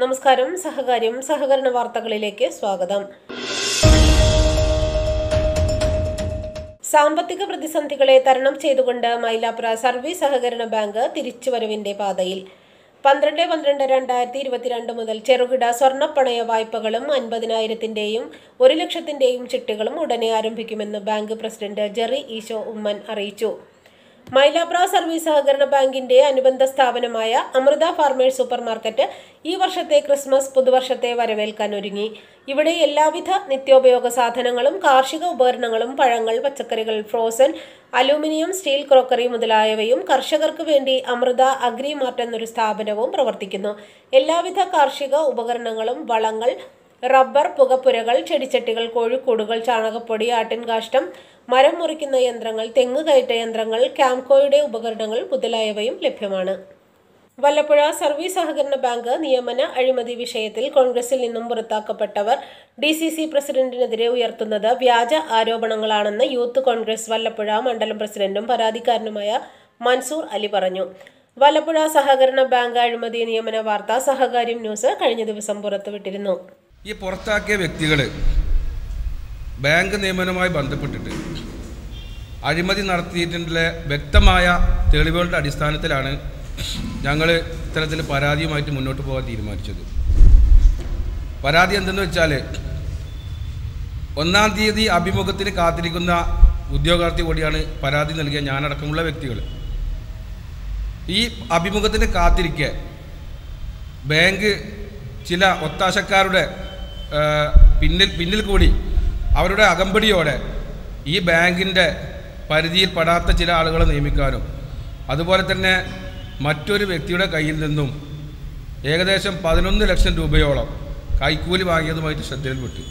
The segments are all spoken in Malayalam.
നമസ്കാരം സഹകാര്യം സഹകരണ വാർത്തകളിലേക്ക് സ്വാഗതം സാമ്പത്തിക പ്രതിസന്ധികളെ തരണം ചെയ്തുകൊണ്ട് മൈലാപ്പുറ സർവീസ് സഹകരണ ബാങ്ക് തിരിച്ചുവരവിന്റെ പാതയിൽ പന്ത്രണ്ട് പന്ത്രണ്ട് രണ്ടായിരത്തി ഇരുപത്തിരണ്ട് മുതൽ ചെറുകിട സ്വർണ്ണപ്പണയ വായ്പകളും അൻപതിനായിരത്തിന്റെയും ഒരു ലക്ഷത്തിന്റെയും ചിട്ടികളും ഉടനെ ആരംഭിക്കുമെന്ന് ബാങ്ക് പ്രസിഡന്റ് ജെറി ഈശോ ഉമ്മൻ അറിയിച്ചു മൈലാപ്ര സർവീസ് സഹകരണ ബാങ്കിന്റെ അനുബന്ധ സ്ഥാപനമായ അമൃത ഫാർമേഴ്സ് സൂപ്പർ മാർക്കറ്റ് ഈ വർഷത്തെ ക്രിസ്മസ് പുതുവർഷത്തെ വരവേൽക്കാൻ ഒരുങ്ങി ഇവിടെ എല്ലാവിധ നിത്യോപയോഗ സാധനങ്ങളും കാർഷിക ഉപകരണങ്ങളും പഴങ്ങൾ പച്ചക്കറികൾ ഫ്രോസൺ അലൂമിനിയം സ്റ്റീൽ ക്രോക്കറി മുതലായവയും കർഷകർക്ക് വേണ്ടി അമൃത അഗ്രി മാർട്ട് എന്നൊരു സ്ഥാപനവും പ്രവർത്തിക്കുന്നു എല്ലാവിധ കാർഷിക ഉപകരണങ്ങളും വളങ്ങൾ റബ്ബർ പുകപ്പുരകൾ ചെടിച്ചട്ടികൾ കോഴിക്കൂടുകൾ ചാണകപ്പൊടി ആട്ടിൻകാഷ്ടം മരം മുറിക്കുന്ന യന്ത്രങ്ങൾ തെങ്ങ് കയറ്റ യന്ത്രങ്ങൾ ക്യാംകോയുടെ ഉപകരണങ്ങൾ മുതലായവയും ലഭ്യമാണ് വല്ലപ്പുഴ സർവീസ് സഹകരണ ബാങ്ക് നിയമന അഴിമതി വിഷയത്തിൽ കോൺഗ്രസിൽ നിന്നും പുറത്താക്കപ്പെട്ടവർ ഡി സി സി പ്രസിഡന്റിനെതിരെ ഉയർത്തുന്നത് വ്യാജ ആരോപണങ്ങളാണെന്ന് യൂത്ത് കോൺഗ്രസ് വല്ലപ്പുഴ മണ്ഡലം പ്രസിഡന്റും പരാതിക്കാരനുമായ മൻസൂർ അലി പറഞ്ഞു വല്ലപ്പുഴ സഹകരണ ബാങ്ക് അഴിമതി നിയമന വാർത്ത സഹകാര്യം ന്യൂസ് കഴിഞ്ഞ ദിവസം പുറത്തുവിട്ടിരുന്നു ഈ പുറത്താക്കിയ വ്യക്തികൾ ബാങ്ക് നിയമനവുമായി ബന്ധപ്പെട്ടിട്ട് അഴിമതി നടത്തിയിട്ടുള്ള വ്യക്തമായ തെളിവുകളുടെ അടിസ്ഥാനത്തിലാണ് ഞങ്ങൾ ഇത്തരത്തിൽ പരാതിയുമായിട്ട് മുന്നോട്ട് പോകാൻ തീരുമാനിച്ചത് പരാതി എന്തെന്ന് വെച്ചാൽ ഒന്നാം തീയതി അഭിമുഖത്തിന് കാത്തിരിക്കുന്ന ഉദ്യോഗാർത്ഥി കൂടിയാണ് പരാതി നൽകിയ ഞാനടക്കമുള്ള വ്യക്തികൾ ഈ അഭിമുഖത്തിന് കാത്തിരിക്കെ ബാങ്ക് ചില ഒത്താശക്കാരുടെ ആ, പിന്നിൽ പിന്നിൽ കൂടി അവരുടെ അകമ്പടിയോടെ ഈ ബാങ്കിൻ്റെ പരിധിയിൽപ്പെടാത്ത ചില ആളുകളെ നിയമിക്കാനും അതുപോലെ തന്നെ മറ്റൊരു വ്യക്തിയുടെ കയ്യിൽ നിന്നും ഏകദേശം പതിനൊന്ന് ലക്ഷം രൂപയോളം കൈക്കൂലി വാങ്ങിയതുമായിട്ട് ശ്രദ്ധയിൽപ്പെട്ടു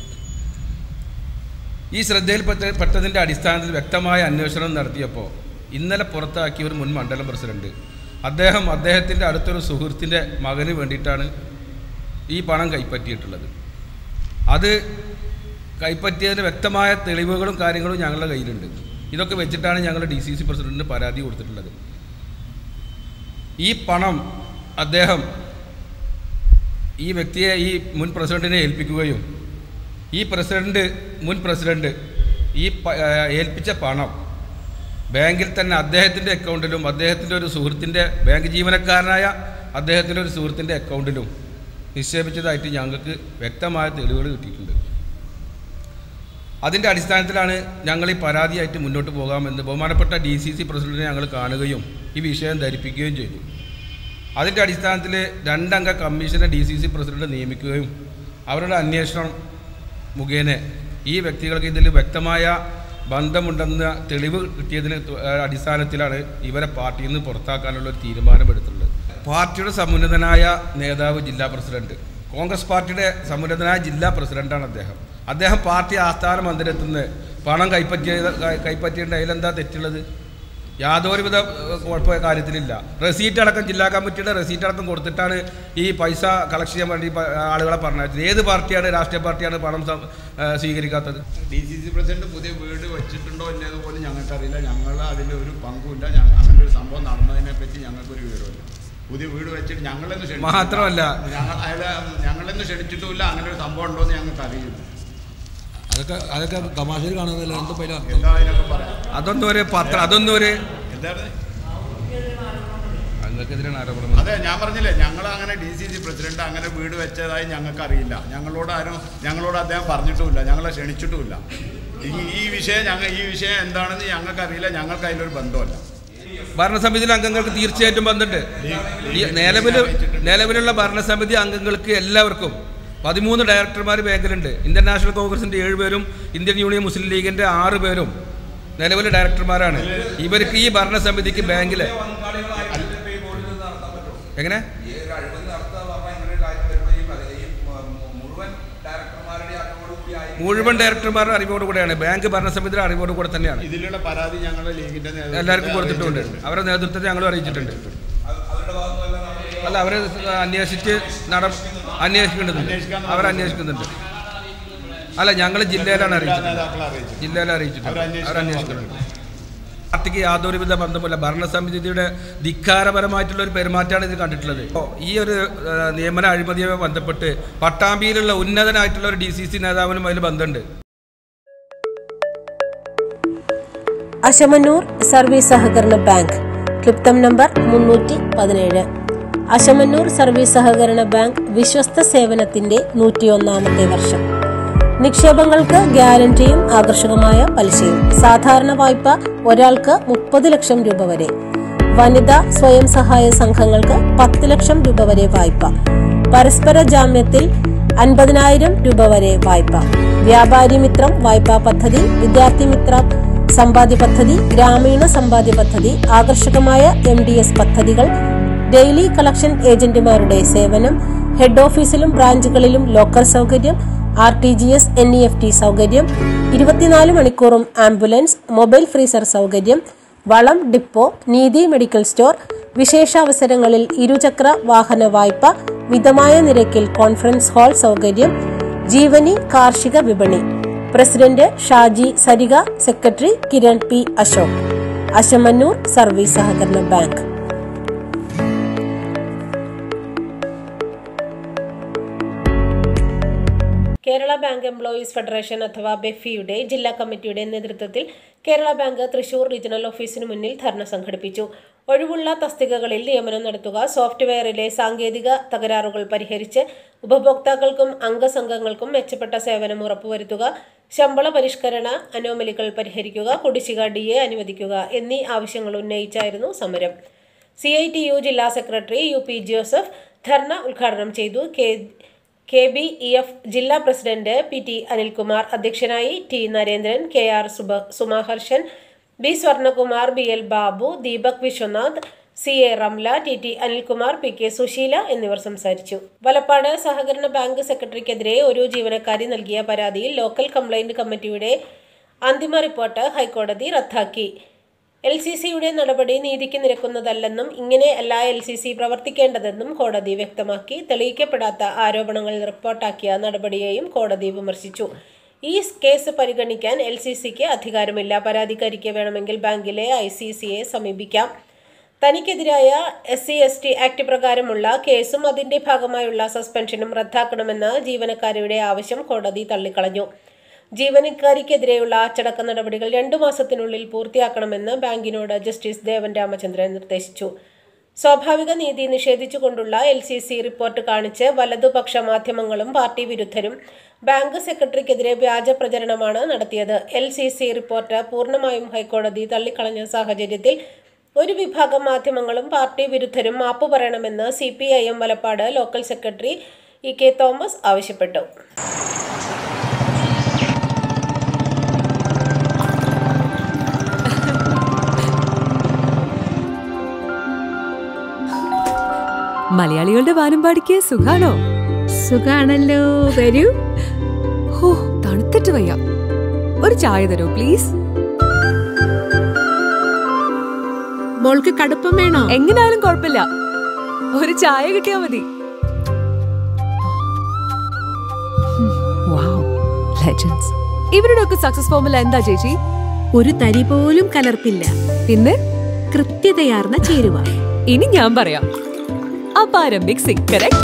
ഈ ശ്രദ്ധയിൽപ്പെട്ട പെട്ടതിൻ്റെ അടിസ്ഥാനത്തിൽ വ്യക്തമായ അന്വേഷണം നടത്തിയപ്പോൾ ഇന്നലെ പുറത്താക്കിയ ഒരു മുൻ മണ്ഡലം പ്രസിഡന്റ് അദ്ദേഹം അദ്ദേഹത്തിൻ്റെ അടുത്തൊരു സുഹൃത്തിൻ്റെ മകന് വേണ്ടിയിട്ടാണ് ഈ പണം കൈപ്പറ്റിയിട്ടുള്ളത് അത് കൈപ്പറ്റിയതിന് വ്യക്തമായ തെളിവുകളും കാര്യങ്ങളും ഞങ്ങളുടെ കയ്യിലുണ്ട് ഇതൊക്കെ വെച്ചിട്ടാണ് ഞങ്ങൾ ഡി സി സി പ്രസിഡന്റിന് പരാതി കൊടുത്തിട്ടുള്ളത് ഈ പണം അദ്ദേഹം ഈ വ്യക്തിയെ ഈ മുൻ പ്രസിഡന്റിനെ ഏൽപ്പിക്കുകയും ഈ പ്രസിഡന്റ് മുൻ പ്രസിഡന്റ് ഈ പ- ആ, ഏൽപ്പിച്ച പണം ബാങ്കിൽ തന്നെ അദ്ദേഹത്തിൻ്റെ അക്കൗണ്ടിലും അദ്ദേഹത്തിൻ്റെ ഒരു സുഹൃത്തിൻ്റെ ബാങ്ക് ജീവനക്കാരനായ അദ്ദേഹത്തിൻ്റെ ഒരു സുഹൃത്തിൻ്റെ അക്കൗണ്ടിലും നിക്ഷേപിച്ചതായിട്ട് ഞങ്ങൾക്ക് വ്യക്തമായ തെളിവുകൾ കിട്ടിയിട്ടുണ്ട് അതിൻ്റെ അടിസ്ഥാനത്തിലാണ് ഞങ്ങൾ ഈ പരാതിയായിട്ട് മുന്നോട്ട് പോകാമെന്ന് ബഹുമാനപ്പെട്ട ഡി സി സി പ്രസിഡന്റിനെ ഞങ്ങൾ കാണുകയും ഈ വിഷയം ധരിപ്പിക്കുകയും ചെയ്തു അതിൻ്റെ അടിസ്ഥാനത്തിൽ രണ്ടംഗ കമ്മീഷനെ ഡി സി സി പ്രസിഡന്റ് നിയമിക്കുകയും അവരുടെ അന്വേഷണം മുഖേന ഈ വ്യക്തികൾക്ക് ഇതിൽ വ്യക്തമായ ബന്ധമുണ്ടെന്ന തെളിവ് കിട്ടിയതിന് തു- ആ, അടിസ്ഥാനത്തിലാണ് ഇവരെ പാർട്ടിയിൽ നിന്ന് പുറത്താക്കാനുള്ള ഒരു തീരുമാനമെടുത്തിട്ടുള്ളത് പാർട്ടിയുടെ സമുന്നതനായ നേതാവ് ജില്ലാ പ്രസിഡന്റ് കോൺഗ്രസ് പാർട്ടിയുടെ സമുന്നതനായ ജില്ലാ പ്രസിഡന്റാണ് അദ്ദേഹം അദ്ദേഹം പാർട്ടി ആസ്ഥാന മന്ദിരത്തിൽ നിന്ന് പണം കൈപ്പറ്റിയ കൈപ്പറ്റിയിട്ട് അതിലെന്താ തെറ്റുള്ളത് യാതൊരുവിധ ഏഹ്, കുഴപ്പ കാര്യത്തിലില്ല റെസീറ്റ് അടക്കം ജില്ലാ കമ്മിറ്റിയുടെ റെസീറ്റ് അടക്കം കൊടുത്തിട്ടാണ് ഈ പൈസ കളക്ട് ചെയ്യാൻ വേണ്ടി പ- ആളുകളെ പറഞ്ഞത് ഏത് പാർട്ടിയാണ് രാഷ്ട്രീയ പാർട്ടിയാണ് പണം സം- ഏഹ്, സ്വീകരിക്കാത്തത് ഡി സി സി പ്രസിഡന്റ് പുതിയ വീട് വെച്ചിട്ടുണ്ടോ ഇല്ലയെന്ന് പോലും ഞങ്ങൾക്കറിയില്ല ഞങ്ങൾ അതിൽ ഒരു പങ്കുമില്ല ഞങ്ങ- അങ്ങനെ ഒരു സംഭവം നടന്നതിനെ പറ്റി ഞങ്ങൾക്കൊരു വിവരമില്ല പുതിയ വീട് വെച്ചിട്ട് ഞങ്ങളെന്ന് ക്ഷണിച്ചിട്ടില്ല. മാത്രമല്ല. ഞങ്ങൾ അയാളെ ഞങ്ങളെന്ന് ക്ഷണിച്ചിട്ടുമില്ല അങ്ങനെ ഒരു സംഭവം ഉണ്ടോ എന്ന് ഞങ്ങൾക്ക് അറിയില്ല അതൊക്കെ അതൊക്കെ തമാശയിൽ കാണുന്നില്ല എന്തും പൈല എന്താ അതിനൊക്കെ പറയാം അതൊന്നും ഒരു പത്ര അതൊന്നും ഒരു എന്താണ് അങ്ങക്കെതിരാണ് ആരോപണം അതെ ഞാൻ പറഞ്ഞില്ലേ ഞങ്ങൾ അങ്ങനെ ഡി സി സി പ്രസിഡന്റ് അങ്ങനെ വീട് വെച്ചതായി ഞങ്ങൾക്ക് അറിയില്ല ഞങ്ങളോട് ആരും ഞങ്ങളോട് അദ്ദേഹം പറഞ്ഞിട്ടുമില്ല ഞങ്ങളെ ക്ഷണിച്ചിട്ടുമില്ല ഈ ഈ വിഷയം ഞങ്ങൾ ഈ വിഷയം എന്താണെന്ന് ഞങ്ങൾക്ക് അറിയില്ല ഞങ്ങൾക്ക് അതിലൊരു ബന്ധമല്ല ഭരണസമിതിയിലെ അംഗങ്ങൾക്ക് തീർച്ചയായിട്ടും ബന്ധമുണ്ട് ഈ നിലവിൽ നിലവിലുള്ള ഭരണസമിതി അംഗങ്ങൾക്ക് എല്ലാവർക്കും പതിമൂന്ന് ഡയറക്ടർമാർ ബാങ്കിലുണ്ട് ഇന്ത്യൻ നാഷണൽ കോൺഗ്രസിന്റെ ഏഴ് പേരും ഇന്ത്യൻ യൂണിയൻ മുസ്ലിം ലീഗിന്റെ ആറ് പേരും നിലവിലെ ഡയറക്ടർമാരാണ് ഇവർക്ക് ഈ ഭരണസമിതിക്ക് ബാങ്കിലെ എങ്ങനെ മുഴുവൻ ഡയറക്ടർമാരുടെ അറിവോട് കൂടെയാണ് ബാങ്ക് ഭരണസമിതിയുടെ അറിവോട് കൂടെ തന്നെയാണ് ഇതിലുള്ള പരാതി ഞങ്ങളുടെ ലീഗിന്റെ നേതൃത്വത്തെ എല്ലാവർക്കും കൊടുത്തിട്ടുണ്ട് അറിയിച്ചിട്ടുണ്ട്. അവരുടെ നേതൃത്വത്തെ ഞങ്ങളും അറിയിച്ചിട്ടുണ്ട് അല്ല അവർ അന്വേഷിച്ച് നട അന്വേഷിക്കേണ്ടതുണ്ട് അന്വേഷിക്കാൻ അവർ അന്വേഷിക്കുന്നുണ്ട് അല്ല ഞങ്ങൾ ജില്ലയിലാണ് അറിയിച്ചത് നേതാക്കളെ അറിയിച്ചു ജില്ലയിൽ അറിയിച്ചിട്ടുണ്ട് അവർ അന്വേഷിക്കാൻ അവർ അന്വേഷിക്കുന്നുണ്ട് പാർട്ടിക്ക് യാതൊരുവിധ ബന്ധമില്ല ഭരണസമിതിയുടെ ധിക്കാരപരമായിട്ടുള്ള ഒരു പെരുമാറ്റമാണ് ഇത് കണ്ടിട്ടുള്ളത് അപ്പോൾ ഈ ഒരു ആ, നിയമന അഴിമതിയുമായി ബന്ധപ്പെട്ട് പട്ടാമ്പിയിലുള്ള ഉന്നതനായിട്ടുള്ള ഒരു ഡി സി സി നേതാവിനും അതിൽ ബന്ധമുണ്ട് അശമന്നൂർ സർവീസ് സഹകരണ ബാങ്ക് ക്ലിപ്തം നമ്പർ മുന്നൂറ്റി പതിനേഴ് അശമന്നൂർ സർവീസ് സഹകരണ ബാങ്ക് വിശ്വസ്ത സേവനത്തിന്റെ നൂറ്റിയൊന്നാമത്തെ വർഷം നിക്ഷേപങ്ങൾക്ക് ഗ്യാരണ്ടിയും ആകർഷകമായ പലിശയും സാധാരണ വായ്പ ഒരാൾക്ക് മുപ്പത് ലക്ഷം രൂപ വരെ വനിതാ സ്വയം സഹായ സംഘങ്ങൾക്ക് പത്ത് ലക്ഷം രൂപ വരെ വായ്പ പരസ്പര ജാമ്യത്തിൽ അൻപതിനായിരം രൂപ വരെ വായ്പ വ്യാപാരി മിത്രം വായ്പാ പദ്ധതി വിദ്യാർത്ഥി മിത്രം സമ്പാദ്യ പദ്ധതി ഗ്രാമീണ സമ്പാദ്യ പദ്ധതി ആകർഷകമായ എം ഡി എസ് പദ്ധതികൾ ഡെയിലി കളക്ഷൻ ഏജന്റുമാരുടെ സേവനം ഹെഡ് ഓഫീസിലും ബ്രാഞ്ചുകളിലും ലോക്കർ സൗകര്യം R T G S N E F T സൗകര്യം ഇരുപത്തിനാല് മണിക്കൂറും ആംബുലൻസ് മൊബൈൽ ഫ്രീസർ സൗകര്യം വളം ഡിപ്പോ നീതി മെഡിക്കൽ സ്റ്റോർ വിശേഷാവസരങ്ങളിൽ ഇരുചക്ര വാഹന വായ്പ മിതമായ നിരക്കിൽ കോൺഫറൻസ് ഹാൾ സൗകര്യം ജീവനി കാർഷിക വിപണി president Shaji Sarika secretary Kiran P Ashok Ashamannoor service സഹകരണ bank Kerala bank employees federation അഥവാ ബെഫിയുടെ ജില്ലാ കമ്മിറ്റിയുടെ നേതൃത്വത്തിൽ കേരള ബാങ്ക് തൃശൂർ റീജിയണൽ ഓഫീസിനു മുന്നിൽ ധർണ സംഘടിപ്പിച്ചു ഒഴിവുള്ള തസ്തികകളിൽ നിയമനം നടത്തുക സോഫ്റ്റ്വെയറിലെ സാങ്കേതിക തകരാറുകൾ പരിഹരിച്ച് ഉപഭോക്താക്കൾക്കും അംഗസംഘങ്ങൾക്കും മെച്ചപ്പെട്ട സേവനം ഉറപ്പുവരുത്തുക ശമ്പള പരിഷ്കരണ അനോമലികൾ പരിഹരിക്കുക കുടിശ്ശിക ഡി എ അനുവദിക്കുക എന്നീ ആവശ്യങ്ങൾ ഉന്നയിച്ചായിരുന്നു സമരം സി ഐ ടി യു ജില്ലാ secretary U P Joseph dharna ഉദ്ഘാടനം ചെയ്തു K K B E F ജില്ലാ പ്രസിഡന്റ് പി ടി അനിൽകുമാർ അധ്യക്ഷനായി ടി നരേന്ദ്രൻ കെ ആർ സുബ Sumaharshan B Swarnakumar B L Babu Deepak Viswanath C A Ramla T T Anilkumar P K Susheela എന്നിവർ സംസാരിച്ചു വലപ്പാട് സഹകരണ ബാങ്ക് സെക്രട്ടറിക്കെതിരെ ഒരു ജീവനക്കാരി നൽകിയ പരാതിയിൽ ലോക്കൽ കംപ്ലൈന്റ് കമ്മിറ്റിയുടെ അന്തിമ റിപ്പോർട്ട് ഹൈക്കോടതി റദ്ദാക്കി എൽ സി സിയുടെ നടപടി നീതിക്ക് നിരക്കുന്നതല്ലെന്നും ഇങ്ങനെ അല്ല എൽ സി സി പ്രവർത്തിക്കേണ്ടതെന്നും കോടതി വ്യക്തമാക്കി തെളിയിക്കപ്പെടാത്ത ആരോപണങ്ങൾ റിപ്പോർട്ടാക്കിയ നടപടിയെയും കോടതി വിമർശിച്ചു ഈ കേസ് പരിഗണിക്കാൻ എൽ സി സിക്ക് അധികാരമില്ല പരാതിക്കാരിക്ക് വേണമെങ്കിൽ ബാങ്കിലെ ഐ സി സിയെ സമീപിക്കാം തനിക്കെതിരായ S C S T act പ്രകാരമുള്ള കേസും അതിന്റെ ഭാഗമായുള്ള സസ്പെൻഷനും റദ്ദാക്കണമെന്ന ജീവനക്കാരുടെ ആവശ്യം കോടതി തള്ളിക്കളഞ്ഞു ജീവനക്കാരിക്കെതിരെയുള്ള അച്ചടക്ക നടപടികൾ രണ്ടു മാസത്തിനുള്ളിൽ പൂർത്തിയാക്കണമെന്ന് ബാങ്കിനോട് ജസ്റ്റിസ് ദേവൻ രാമചന്ദ്രൻ നിർദ്ദേശിച്ചു സ്വാഭാവിക നീതി നിഷേധിച്ചുകൊണ്ടുള്ള എൽ സി സി റിപ്പോർട്ട് കാണിച്ച് വലതുപക്ഷ മാധ്യമങ്ങളും പാർട്ടി വിരുദ്ധരും ബാങ്ക് സെക്രട്ടറിക്കെതിരെ വ്യാജ പ്രചരണമാണ് നടത്തിയത് എൽ സി സി റിപ്പോർട്ട് പൂർണ്ണമായും ഹൈക്കോടതി തള്ളിക്കളഞ്ഞ സാഹചര്യത്തിൽ ഒരു വിഭാഗം മാധ്യമങ്ങളും പാർട്ടി വിരുദ്ധരും മാപ്പ് പറയണമെന്ന് C P I M Valappad local secretary E K Thomas ആവശ്യപ്പെട്ടു മലയാളികളുടെ വാനമ്പാടിക്ക് സുഖാണോ സുഖാണല്ലോ വരൂ ഹോ തണുത്തിട്ട് വയ്യ ഒരു ചായ തരൂ പ്ലീസ് മോൾക്ക് കടുപ്പം വേണോ എങ്ങനായാലും കുഴപ്പമില്ല ഒരു ചായ കിട്ടിയാ മതി ലെജൻസ് ഇവരുടെ ഒക്കെ സക്സസ് ഫോർമുല എന്താ ചേച്ചി ഒരു തരി പോലും കലർപ്പില്ല പിന്നെ കൃത്യതയാർന്ന ചേരുവ ഇനി ഞാൻ പറയാം അപാരം മിക്സിംഗ് കറക്റ്റ്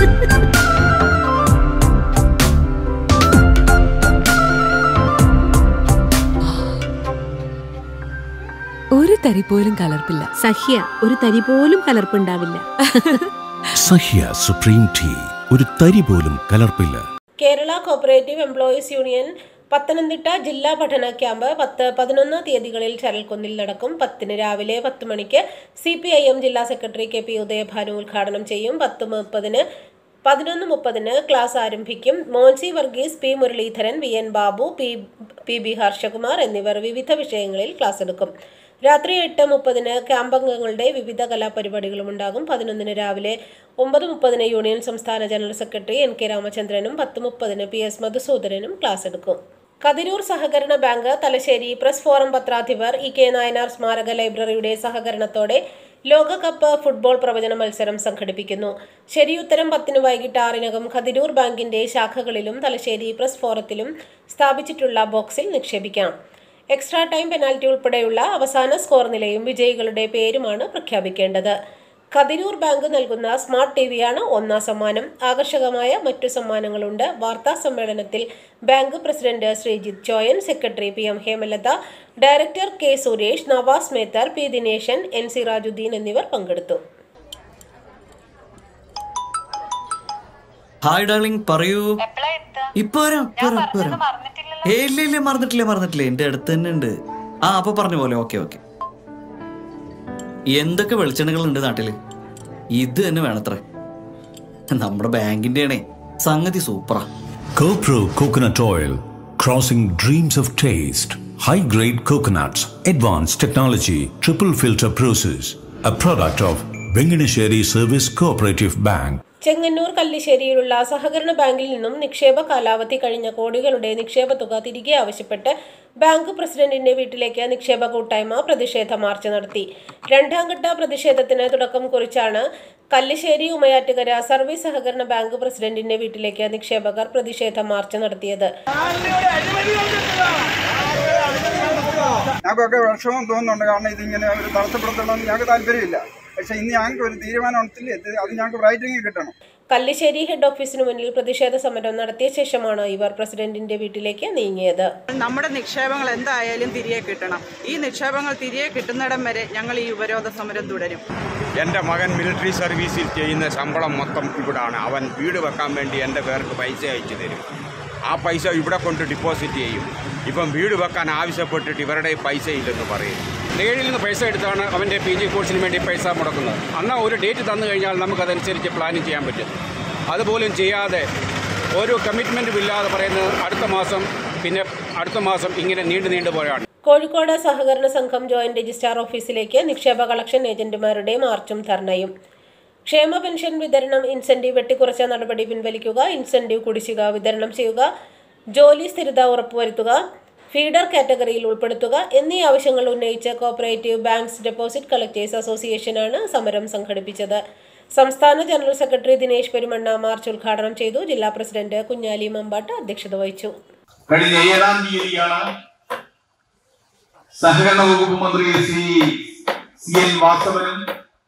ഒരു തരി പോലും കലർപ്പില്ല സഹ്യ ഒരു തരി പോലും കലർപ്പുണ്ടാവില്ല സഹ്യ സുപ്രീം ടീ ഒരു തരി പോലും കലർപ്പില്ല Kerala cooperative employees union Pathanamthitta ജില്ലാ പഠന ക്യാമ്പ് പത്ത് പതിനൊന്ന് തീയതികളിൽ ചരൽക്കുന്നിൽ നടക്കും പത്തിന് രാവിലെ പത്ത് മണിക്ക് സി പി ഐ എം ജില്ലാ സെക്രട്ടറി കെ പി ഉദയഭാനു ഉദ്ഘാടനം ചെയ്യും പത്ത് മുപ്പതിന് പതിനൊന്ന് മുപ്പതിന് ക്ലാസ് ആരംഭിക്കും Moncy Varghese P Muraleedharan V N Babu P P B Harshakumar എന്നിവർ വിവിധ വിഷയങ്ങളിൽ ക്ലാസ് എടുക്കും രാത്രി എട്ട് മുപ്പതിന് ക്യാമ്പംഗങ്ങളുടെ വിവിധ കലാപരിപാടികളും ഉണ്ടാകും പതിനൊന്നിന് രാവിലെ ഒമ്പത് മുപ്പതിന് യൂണിയൻ സംസ്ഥാന ജനറൽ സെക്രട്ടറി എൻ കെ രാമചന്ദ്രനും പത്ത് മുപ്പതിന് പി എസ് മധുസൂദനനും ക്ലാസ് എടുക്കും കതിരൂർ സഹകരണ ബാങ്ക് തലശ്ശേരി പ്രസ് ഫോറം പത്രാധിപർ ഇ കെ നായനാർ സ്മാരക ലൈബ്രറിയുടെ സഹകരണത്തോടെ ലോകകപ്പ് ഫുട്ബോൾ പ്രവചന മത്സരം സംഘടിപ്പിക്കുന്നു ശരിയുത്തരം പത്തിന് വൈകിട്ട് ആറിനകം ഖതിരൂർ ബാങ്കിന്റെ ശാഖകളിലും തലശ്ശേരി പ്രസ് ഫോറത്തിലും സ്ഥാപിച്ചിട്ടുള്ള ബോക്സിൽ നിക്ഷേപിക്കാം എക്സ്ട്രാ ടൈം പെനാൽറ്റി ഉൾപ്പെടെയുള്ള അവസാന സ്കോർ നിലയും വിജയികളുടെ പേരുമാണ് പ്രഖ്യാപിക്കേണ്ടത് കതിരൂർ ബാങ്ക് നൽകുന്ന സ്മാർട്ട് ടി വിയാണ് ഒന്നാം സമ്മാനം ആകർഷകമായ മറ്റു സമ്മാനങ്ങളുണ്ട് വാർത്താ സമ്മേളനത്തിൽ bank president Sreejith Choyan secretary P M Hemalatha director K Suresh Navas Methar P Dineshan N C Rajuddeen എന്നിവർ പങ്കെടുത്തു ഹായ് ഡാർലിംഗ് പറയൂ ഇപ്പൊ വരാം ഇപ്പൊ വരാം ഇപ്പൊ വരാം ഏയ് ഇല്ല ഇല്ല മറന്നിട്ടില്ല മറന്നിട്ടില്ല എന്റെ അടുത്ത് തന്നെ ഉണ്ട് ആ അപ്പൊ പറഞ്ഞ പോലെ ഓക്കെ ഓക്കെ എന്തൊക്കെ വെളിച്ചെണ്ണകൾ ഉണ്ട് നാട്ടില് ഇത് തന്നെ വേണത്രേ നമ്മുടെ ബാങ്കിന്റെ ആണേ സംഗതി സൂപ്പറാ CoPro Coconut Oil, crossing dreams of taste. High grade coconuts, advanced technology, triple filter process. A product of Venganesheri Service Cooperative Bank. Chengannur കല്ലിശ്ശേരിയിലുള്ള സഹകരണ ബാങ്കിൽ നിന്നും നിക്ഷേപ കാലാവധി കഴിഞ്ഞ കോടികളുടെ നിക്ഷേപ തുക തിരികെ ആവശ്യപ്പെട്ട് ബാങ്ക് പ്രസിഡന്റിന്റെ വീട്ടിലേക്ക് നിക്ഷേപ കൂട്ടായ്മ പ്രതിഷേധ മാർച്ച് നടത്തി രണ്ടാം ഘട്ട പ്രതിഷേധത്തിന് തുടക്കം കുറിച്ചാണ് കല്ലിശ്ശേരി ഉമയാറ്റുകര സർവീസ് സഹകരണ ബാങ്ക് പ്രസിഡന്റിന്റെ വീട്ടിലേക്ക് നിക്ഷേപകർ പ്രതിഷേധ മാർച്ച് നടത്തിയത് ഞങ്ങൾക്കൊക്കെ വിഷമം തോന്നുന്നുണ്ട് കാരണം ഇതിങ്ങനെ ഒരു തടസ്സപ്പെടുത്തണമെന്ന് ഞങ്ങൾക്ക് താല്പര്യമില്ല പക്ഷെ ഇന്ന് ഞങ്ങൾക്ക് ഒരു തീരുമാനം എടുത്തില്ല ഇത് അത് ഞങ്ങൾക്ക് റൈറ്റിംഗ് കിട്ടണം കല്ലിശ്ശേരി ഹെഡ് ഓഫീസിനു മുന്നിൽ പ്രതിഷേധ സമരം നടത്തിയ ശേഷമാണ് ഇവർ പ്രസിഡന്റിന്റെ വീട്ടിലേക്ക് നീങ്ങിയത് നമ്മുടെ നിക്ഷേപങ്ങൾ എന്തായാലും തിരികെ കിട്ടണം ഈ നിക്ഷേപങ്ങൾ തിരികെ കിട്ടുന്നിടം വരെ ഞങ്ങൾ ഈ ഉപരോധ സമരം തുടരും എൻ്റെ മകൻ മിലിറ്ററി സർവീസിൽ ചെയ്യുന്ന ശമ്പളം മൊത്തം ഇവിടാണ് അവൻ വീട് വെക്കാൻ വേണ്ടി എൻ്റെ പേർക്ക് പൈസ അയച്ചു തരും ആ പൈസ ഇവിടെ കൊണ്ട് ഡിപ്പോസിറ്റ് ചെയ്യും ഇപ്പം വീട് വെക്കാൻ ആവശ്യപ്പെട്ടിട്ട് ഇവരുടെ പൈസ ഇല്ലെന്ന് പറയും നേടിൽ നിന്ന് പൈസ എടുത്താണ് അവൻ്റെ പി ജി കോഴ്സിന് വേണ്ടി പൈസ മുടക്കുന്നത് അന്ന് ഒരു ഡേറ്റ് തന്നു കഴിഞ്ഞാൽ നമുക്കതനുസരിച്ച് പ്ലാനിങ് ചെയ്യാൻ പറ്റും അതുപോലും ചെയ്യാതെ ഒരു കമ്മിറ്റ്മെൻറ്റും ഇല്ലാതെ പറയുന്നത് അടുത്ത മാസം പിന്നെ അടുത്ത മാസം ഇങ്ങനെ നീണ്ടു നീണ്ടു പോയാണ് കോഴിക്കോട് സഹകരണ സംഘം ജോയിന്റ് രജിസ്ട്രാർ ഓഫീസിലേക്ക് നിക്ഷേപ കളക്ഷൻ ഏജന്റുമാരുടെ മാർച്ചും ധർണയും ക്ഷേമ പെൻഷൻ വിതരണം ഇൻസെന്റീവ് വെട്ടിക്കുറച്ച നടപടി പിൻവലിക്കുക ഇൻസെന്റീവ് കുടിശ്ശിക വിതരണം ചെയ്യുക ജോലി സ്ഥിരത ഉറപ്പുവരുത്തുക ഫീഡർ കാറ്റഗറിയിൽ ഉൾപ്പെടുത്തുക എന്നീ ആവശ്യങ്ങൾ ഉന്നയിച്ച് കോപ്പറേറ്റീവ് ബാങ്ക്സ് ഡെപ്പോസിറ്റ് കളക്ടേഴ്സ് അസോസിയേഷനാണ് സമരം സംഘടിപ്പിച്ചത് സംസ്ഥാന general secretary Dinesh Perumanna march ഉദ്ഘാടനം ചെയ്തു ജില്ലാ പ്രസിഡന്റ് കുഞ്ഞാലി മമ്പാട്ട് അധ്യക്ഷത വഹിച്ചു കഴിഞ്ഞ ഏഴാം തീയതിയാണ് സഹകരണ വകുപ്പ് മന്ത്രി ശ്രീ സി എൻ വാസവനും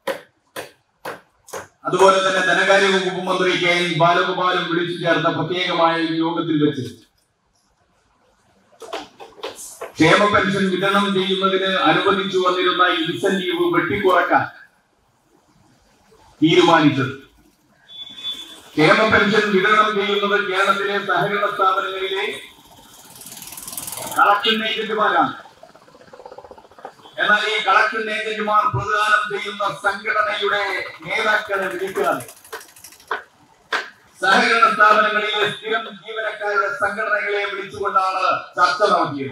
അതുപോലെ തന്നെ ധനകാര്യ വകുപ്പ് മന്ത്രി കെ എൻ ബാലഗോപാലും വിളിച്ചു ചേർത്ത പ്രത്യേകമായ ഒരു യോഗത്തിൽ വെച്ച് ക്ഷേമ പെൻഷൻ വിതരണം ചെയ്യുന്നതിന് അനുവദിച്ചു വന്നിരുന്ന ഇൻസെന്റീവ് വെട്ടിക്കുറക്കാൻ തീരുമാനിച്ചത് ക്ഷേമ പെൻഷൻ വിതരണം ചെയ്യുന്നത് കേരളത്തിലെ സഹകരണ സ്ഥാപനങ്ങളിലെ കളക്ഷൻ ഏജന്റുമാരാണ് എന്നാൽ ഈ കളക്ഷൻ ഏജന്റുമാർ പ്രതിദാനം ചെയ്യുന്ന സംഘടനയുടെ നേതാക്കളെ വിളിക്കാതെ സഹകരണ സ്ഥാപനങ്ങളിലെ സ്ഥിരം ജീവനക്കാരുടെ സംഘടനകളെ വിളിച്ചുകൊണ്ടാണ് ചർച്ച നടത്തിയത്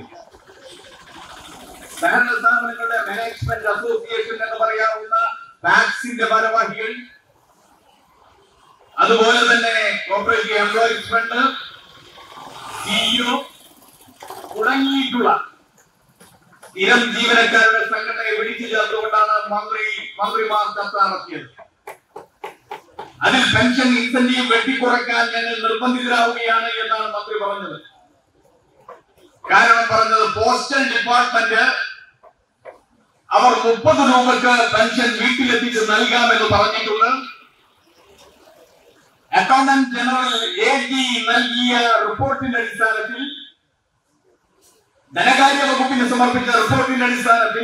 സഹകരണ സ്ഥാപനങ്ങളുടെ മാനേജ്മെന്റ് അസോസിയേഷൻ എന്ന് പറയാവുന്ന ബാക്സിന്റെ ഭാരവാഹികൾ അതുപോലെ തന്നെ കോപ്പറേറ്റീവ് എംപ്ലോയീസ് ഫണ്ട് സിഇഒ തുടങ്ങിയിട്ടുള്ള സ്ഥിരം ജീവനക്കാരുടെ സംഘടനയെ വിളിച്ചു ചേർത്തുകൊണ്ടാണ് മന്ത്രി മന്ത്രിമാർ ചർച്ച നടത്തിയത് അതിൽ പെൻഷൻ ഇൻസെന്റീവ് വെട്ടിക്കുറയ്ക്കാൻ ഞങ്ങൾ നിർബന്ധിതരാവുകയാണ് എന്നാണ് മന്ത്രി പറഞ്ഞത് കാരണം പറഞ്ഞത് പോസ്റ്റൽ ഡിപ്പാർട്ട്മെന്റ് അവർ മുപ്പത് രൂപക്ക് പെൻഷൻ വീട്ടിലെത്തിച്ച് നൽകാമെന്ന് പറഞ്ഞിട്ടുണ്ട് അക്കൗണ്ടന്റ് ജനറൽ എ ജി നൽകിയ റിപ്പോർട്ടിന്റെ അടിസ്ഥാനത്തിൽ ധനകാര്യ വകുപ്പിന് സമർപ്പിച്ച റിപ്പോർട്ടിന്റെ അടിസ്ഥാനത്തിൽ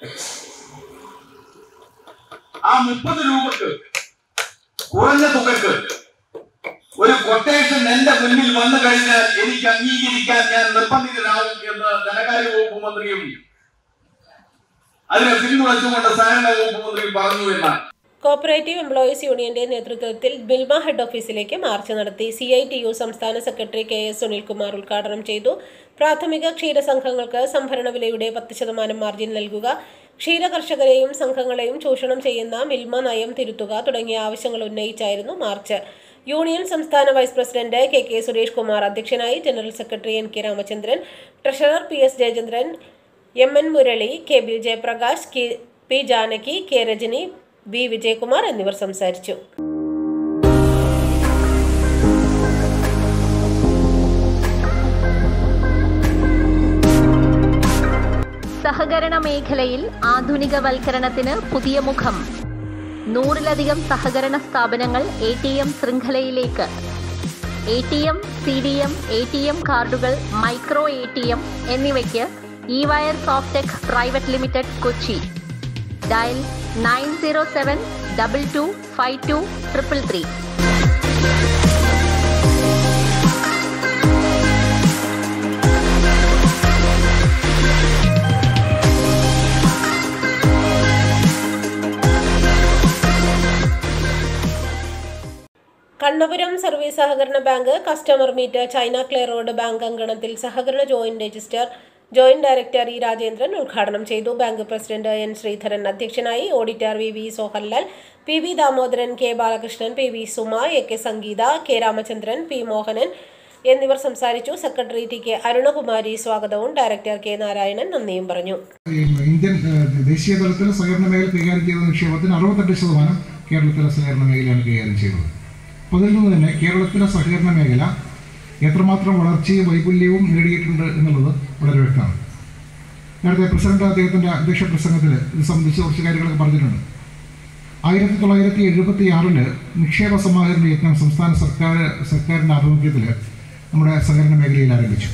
ആ മുപ്പത് രൂപക്ക് കുറഞ്ഞ തുകക്ക് ഒരു കൊട്ടേഷൻ എന്റെ മുന്നിൽ വന്നു കഴിഞ്ഞാൽ എനിക്ക് അംഗീകരിക്കാൻ ഞാൻ നിർബന്ധിതനാവും എന്ന് ധനകാര്യ വകുപ്പ് മന്ത്രിയും അതിനെ പിന്തുണച്ചുകൊണ്ട് സഹകരണ വകുപ്പ് മന്ത്രിയും പറഞ്ഞു എന്നാണ് കോപ്പറേറ്റീവ് എംപ്ലോയീസ് യൂണിയന്റെ നേതൃത്വത്തിൽ ബിൽമ ഹെഡ് ഓഫീസിലേക്ക് മാർച്ച് നടത്തി സി ഐ ടി യു സംസ്ഥാന സെക്രട്ടറി കെ എസ് സുനിൽകുമാർ ഉദ്ഘാടനം ചെയ്തു പ്രാഥമിക ക്ഷീര സംഘങ്ങൾക്ക് സംഭരണ വിലയുടെ പത്ത് ശതമാനം മാർജിൻ നൽകുക ക്ഷീര കർഷകരെയും സംഘങ്ങളെയും ചൂഷണം ചെയ്യുന്ന മിൽമ നയം തിരുത്തുക തുടങ്ങിയ ആവശ്യങ്ങൾ ഉന്നയിച്ചായിരുന്നു മാർച്ച് യൂണിയൻ സംസ്ഥാന vice president K K Suresh Kumar അധ്യക്ഷനായി general secretary N K Ramachandran treasurer P S Jayachandran M N Murali K B Jayaprakash K P Janaki K Rajani V Vijayakumar എന്നിവർ സംസാരിച്ചു സഹകരണ മേഖലയിൽ ആധുനികവൽക്കരണത്തിന് പുതിയ മുഖം നൂറിലധികം സഹകരണ സ്ഥാപനങ്ങൾ എ ടി എം ശൃംഖലയിലേക്ക് A T M C D M A T M കാർഡുകൾ മൈക്രോ എ ടി എം എന്നിവയ്ക്ക് E wire softech private limited Kochi dial nine zero seven double two five two triple three Kannapuram service സഹകരണ bank customer meet China clear road bank അങ്കണത്തിൽ സഹകരണ joint register joint director E Rajendran ഉദ്ഘാടനം ചെയ്തു ബാങ്ക് പ്രസിഡന്റ് എൻ ശ്രീധരൻ അധ്യക്ഷനായി auditor V V Sohanlal P V Damodaran K Balakrishnan P V Suma A K Sangeetha K Ramachandran P Mohanan എന്നിവർ സംസാരിച്ചു സെക്രട്ടറി ടി കെ അരുണകുമാരി സ്വാഗതവും ഡയറക്ടർ കെ നാരായണൻ നന്ദിയും പറഞ്ഞു ഇന്ത്യൻ ഏഹ്, ദേശീയ തലത്തിൽ സഹകരണ മേഖല കൈകാര്യം ചെയ്ത നിക്ഷേപത്തിന് അറുപത്തെട്ട് ശതമാനം കേരളത്തിലെ സഹകരണ മേഖലയാണ് കൈകാര്യം ചെയ്തത് അപ്പോൾ അതിൽ നിന്ന് തന്നെ കേരളത്തിലെ സഹകരണ മേഖല എത്രമാത്രം വളർച്ചയും വൈപുല്യവും നേടിയിട്ടുണ്ട് എന്നുള്ളത് വളരെ വ്യക്തമാണ് നേരത്തെ പ്രസിഡന്റ് അദ്ദേഹത്തിൻ്റെ അധ്യക്ഷ പ്രസംഗത്തിൽ ഇത് സംബന്ധിച്ച് കുറച്ച് കാര്യങ്ങളൊക്കെ പറഞ്ഞിട്ടുണ്ട് ആയിരത്തി തൊള്ളായിരത്തി എഴുപത്തി ആറില് നിക്ഷേപ സമാഹരണ യജ്ഞം സംസ്ഥാന സർക്കാർ സർക്കാരിൻ്റെ ആഭിമുഖ്യത്തിൽ നമ്മുടെ സഹകരണ മേഖലയിൽ ആരംഭിച്ചു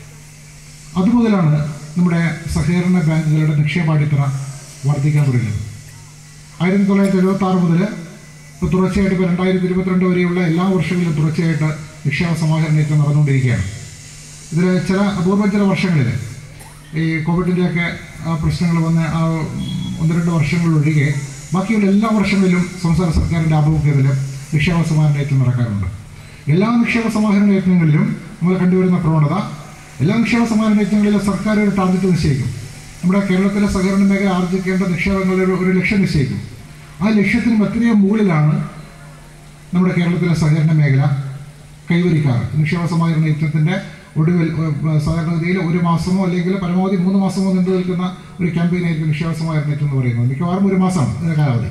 അതുമുതലാണ് നമ്മുടെ സഹകരണ ബാങ്കുകളുടെ നിക്ഷേപാടിത്തറ വർദ്ധിക്കാൻ തുടങ്ങിയത് ആയിരത്തി തൊള്ളായിരത്തി എഴുപത്തി ആറ് മുതൽ ഇപ്പോൾ തുടർച്ചയായിട്ട് ഇപ്പോൾ രണ്ടായിരത്തി ഇരുപത്തിരണ്ട് വരെയുള്ള എല്ലാ വർഷങ്ങളിലും തുടർച്ചയായിട്ട് നിക്ഷേപ സമാഹരണ യജ്ഞം നടന്നുകൊണ്ടിരിക്കുകയാണ് ഇതിൽ ചില അപൂർവ ചില വർഷങ്ങളിൽ ഈ കോവിഡിൻ്റെയൊക്കെ പ്രശ്നങ്ങൾ വന്ന് ആ ഒന്ന് രണ്ട് വർഷങ്ങളൊഴികെ ബാക്കിയുള്ള എല്ലാ വർഷങ്ങളിലും സംസ്ഥാന സർക്കാരിൻ്റെ ആഭിമുഖ്യത്തിൽ നിക്ഷേപ സമാഹരണ യജ്ഞം നടക്കാറുണ്ട് എല്ലാ നിക്ഷേപ സമാഹരണ യജ്ഞങ്ങളിലും നമ്മൾ കണ്ടുവരുന്ന പ്രവണത എല്ലാ നിക്ഷേപ സമാഹരണ യജ്ഞങ്ങളിലും സർക്കാർ ഒരു ടാർഗറ്റ് നിശ്ചയിക്കും നമ്മുടെ കേരളത്തിലെ സഹകരണ മേഖല ആർജിക്കേണ്ട നിക്ഷേപങ്ങളുടെ ഒരു ഒരു ലക്ഷ്യം നിശ്ചയിക്കും ആ ലക്ഷ്യത്തിന് എത്രയോ മുകളിലാണ് നമ്മുടെ കേരളത്തിലെ സഹകരണ മേഖല കൈവരിക്കാറ് നിക്ഷേപ സമാഹരണ യജ്ഞത്തിൻ്റെ ഒടുവിൽ ഏഹ്, സാധാരണഗതിയിൽ ഒരു മാസമോ അല്ലെങ്കിൽ പരമാവധി മൂന്ന് മാസമോ നീണ്ടു നിൽക്കുന്ന ഒരു ക്യാമ്പയിനായിരിക്കും നിക്ഷേപ സമാഹരണ യജ്ഞം എന്ന് പറയുന്നത് മിക്കവാറും ഒരു മാസമാണ് ഇതിൻ്റെ കാലാവധി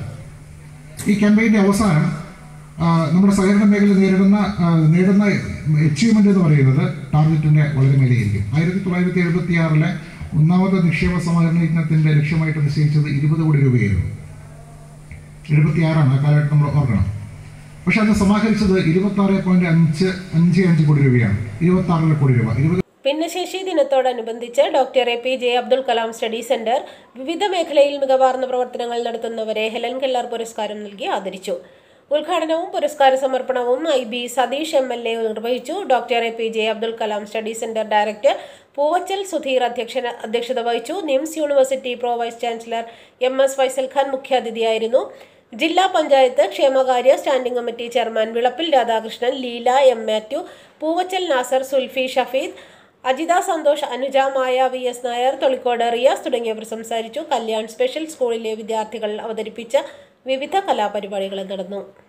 ഈ ക്യാമ്പയിൻ്റെ അവസാനം ആ, നമ്മുടെ സഹകരണ മേഖല നേരിടുന്ന ആ, നേടുന്ന അച്ചീവ്മെന്റ് എന്ന് പറയുന്നത് ടാർഗറ്റിന്റെ വളരെ മേലെയായിരിക്കും ആയിരത്തി തൊള്ളായിരത്തി എഴുപത്തി ആറിലെ ഒന്നാമത്തെ നിക്ഷേപ സമാഹരണ യജ്ഞത്തിന്റെ ലക്ഷ്യമായിട്ട് നിശ്ചയിച്ചത് ഇരുപത് കോടി രൂപയായിരുന്നു എഴുപത്തി ആറാണ് ആ കാലഘട്ടം നമ്മൾ ഓർക്കണം പക്ഷെ അന്ന് സമാഹരിച്ചത് ഇരുപത്തി ആറ് പോയിന്റ് അഞ്ച് അഞ്ച് അഞ്ച് കോടി രൂപയാണ് ഇരുപത്തി ആറര കോടി രൂപ ഇരുപത് ഭിന്നശേഷി ദിനത്തോടനുബന്ധിച്ച് doctor A P J Abdul Kalam study centre വിവിധ മേഖലയിൽ മികവാർന്ന പ്രവർത്തനങ്ങൾ നടത്തുന്നവരെ ഹെലൻ കെല്ലാർ പുരസ്കാരം നൽകി ആദരിച്ചു ഉദ്ഘാടനവും പുരസ്കാര സമർപ്പണവും I B Satheesh M L A നിർവഹിച്ചു doctor A P J Abdul Kalam study centre director Poovachal Sudheer അധ്യക്ഷന അധ്യക്ഷത വഹിച്ചു NIMS university pro vice chancellor M S Faisal Khan മുഖ്യാതിഥിയായിരുന്നു ജില്ലാ പഞ്ചായത്ത് ക്ഷേമകാര്യ standing committee chairman Vilappil Radhakrishnan Leela M Mathew Poovachal Nasar Sulfi Shafeed Ajitha Santhosh Anuja Maya V S Nair Tholicode Riyas തുടങ്ങിയവർ സംസാരിച്ചു കല്യാൺ സ്പെഷ്യൽ സ്കൂളിലെ വിദ്യാർത്ഥികൾ അവതരിപ്പിച്ച വിവിധ കലാപരിപാടികൾ നടന്നു